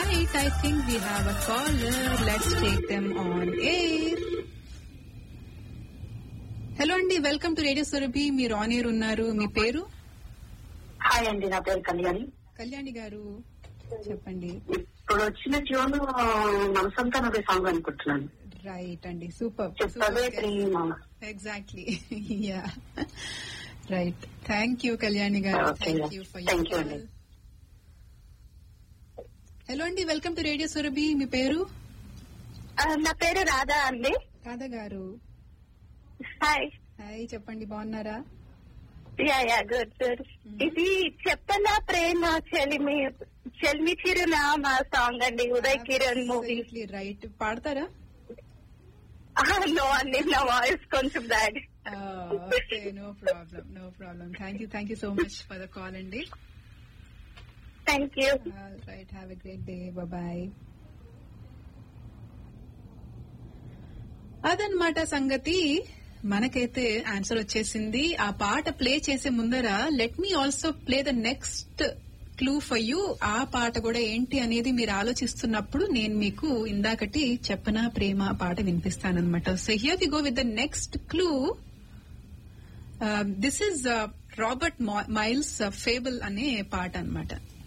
right. I think we have a caller. Let's take them on air. Hello అండి welcome to radio Surabhi మీరు on air ఉన్నారు మీ పేరు hi అండి నా పేరు కళ్యాణి కళ్యాణి గారు చెప్పండి ఇప్పుడు వచ్చిన ట్యూన్ మనసంతా నదే సాంగ్ అనుకుంటున్నాను రైట్ అండి సూపర్ చెప్పవే ప్రేమ exactly ya right thank you Kalyani garu Okay, thank you for thank you అండి. హలో అండి వెల్కమ్ టు రేడియో సురభి మీ పేరు నా పేరు రాధా అండి రాధా గారు హాయ్ హాయ్ చెప్పండి బాగున్నారా యా యా గుడ్ గుడ్ ఇది చెప్పనా ప్రేమ చెలిమి చెలిమి చిరునామా సాంగ్ అండి ఉదయ్ కిరణ్ మూవీ రైట్ పాడతారా నో అండి నా వాయిస్ కొంచెం bad okay no problem no problem thank you thank you so much for the call అండి thank you right have a great day bye అదనమాట సంగతి మనకైతే ఆన్సర్ వచ్చేసింది ఆ పాట ప్లే చేసే ముందర let me also play the next clue for you ఆ పాట కూడా ఏంటి అనేది మీరు ఆలోచిస్తున్నప్పుడు నేను మీకు ఇందాకటి చెప్పనా ప్రేమ పాట వినిపిస్తానమాట so here we go with the next clue this is Robert Miles Fable అనే పాట అన్నమాట